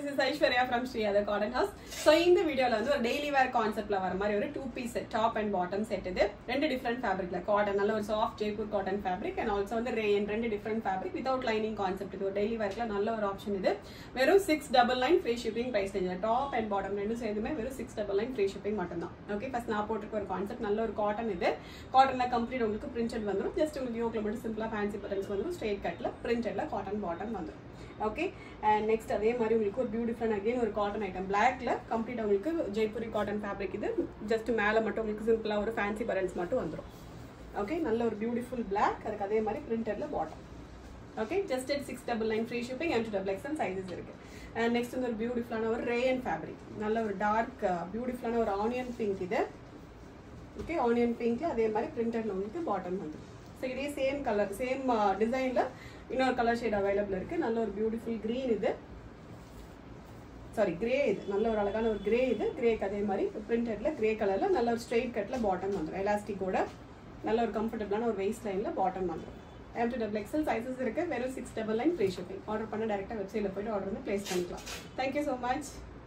this is Aishwarya from Sri Athar cotton house so இந்த வீடியோவில் வந்து ஒரு டெய்லி வேர் கான்செப்ட்ல வர மாதிரி ஒரு two piece set top and bottom set இது ரெண்டு டிஃப்ரெண்ட் ஃபேப்ரிக்ல காட்டன் நல்ல ஒரு soft Jaipur cotton fabric and also வந்து ரேயன் ரெண்டு different fabric without lining concept இது ஒரு டெய்லி வேர்க்ல நல்ல ஒரு ஆப்ஷன் இது வெறும் six double nine free shipping price range top and bottom ரெண்டும் சேர்ந்துமே வெறும் six double nine free shipping மட்டும்தான் ஓகே ஃபர்ஸ்ட் நான் போட்டிருக்க ஒரு கான்செப்ட் நல்ல ஒரு காட்டன் இது காட்டன்ல கம்ப்ளீட் உங்களுக்கு பிரிண்டட் வந்துடும் ஜஸ்ட் உங்களுக்கு யோக்கில் மட்டும் சிம்பிளா ஃபேன்சி பட்டன்ஸ் வந்துடும் ஸ்ட்ரெயிட் கட்ல பிரிண்டட்ல காட்டன் பாட்டம் வந்துடும் ஓகே அண்ட் நெக்ஸ்ட் அதே மாதிரி உங்களுக்கு ஒரு பியூட்டிஃபுல்லான அகைன் ஒரு காட்டன் ஐட்டம் பிளாக்ல கம்ப்ளீட் உங்களுக்கு ஜெய்ப்பூரி காட்டன் ஃபேப்ரிக் இது ஜஸ்ட் மேலே மட்டும் உங்களுக்கு சிம்பிளா ஒரு ஃபேன்சி பட்டன்ஸ் மட்டும் வந்துடும் ஓகே நல்ல ஒரு பியூட்டிஃபுல் பிளாக் அதுக்கு அதே மாதிரி பிரிண்டட்ல bottom okay just at six double nine free shipping and double XL sizes இருக்கு அண்ட் நெக்ஸ்ட் வந்து ஒரு பியூட்டிஃபுல்லான ஒரு ரேயன் ஃபேப்ரிக் நல்ல ஒரு டார்க் பியூட்டிஃபுல்லான ஒரு ஆனியன் பிங்க் இது ஓகே ஆனியன் பிங்க்ல அதே மாதிரி பிரிண்டட்ல உங்களுக்கு பாட்டம் வந்துடும் ஸோ இதே சேம் கலர் சேம் டிசைன்ல இன்னொரு கலர் ஷேட் அவைலபிள் இருக்கு நல்ல ஒரு பியூட்டிஃபுல் green இது சாரி கிரே இது நல்ல ஒரு அழகான ஒரு கிரே இது கிரேக்கு அதே மாதிரி பிரிண்டட்ல கிரே கலர்ல நல்ல ஒரு ஸ்ட்ரெயிட் கட்ல பாட்டம் வந்துடும் எலாஸ்டிக்கோட நல்ல ஒரு கம்ஃபர்டபுளான ஒரு வெயிஸ்ட் லைன்ல பாட்டம் வந்துடும் M to double XL sizes இருக்கு வெறும் six double nine free shipping order பண்ண டேரெக்டாக வெப்சைட்டில் போயிட்டு ஆர்டர் வந்து ப்ளேஸ் பண்ணிக்கலாம் தேங்க்யூ ஸோ மச்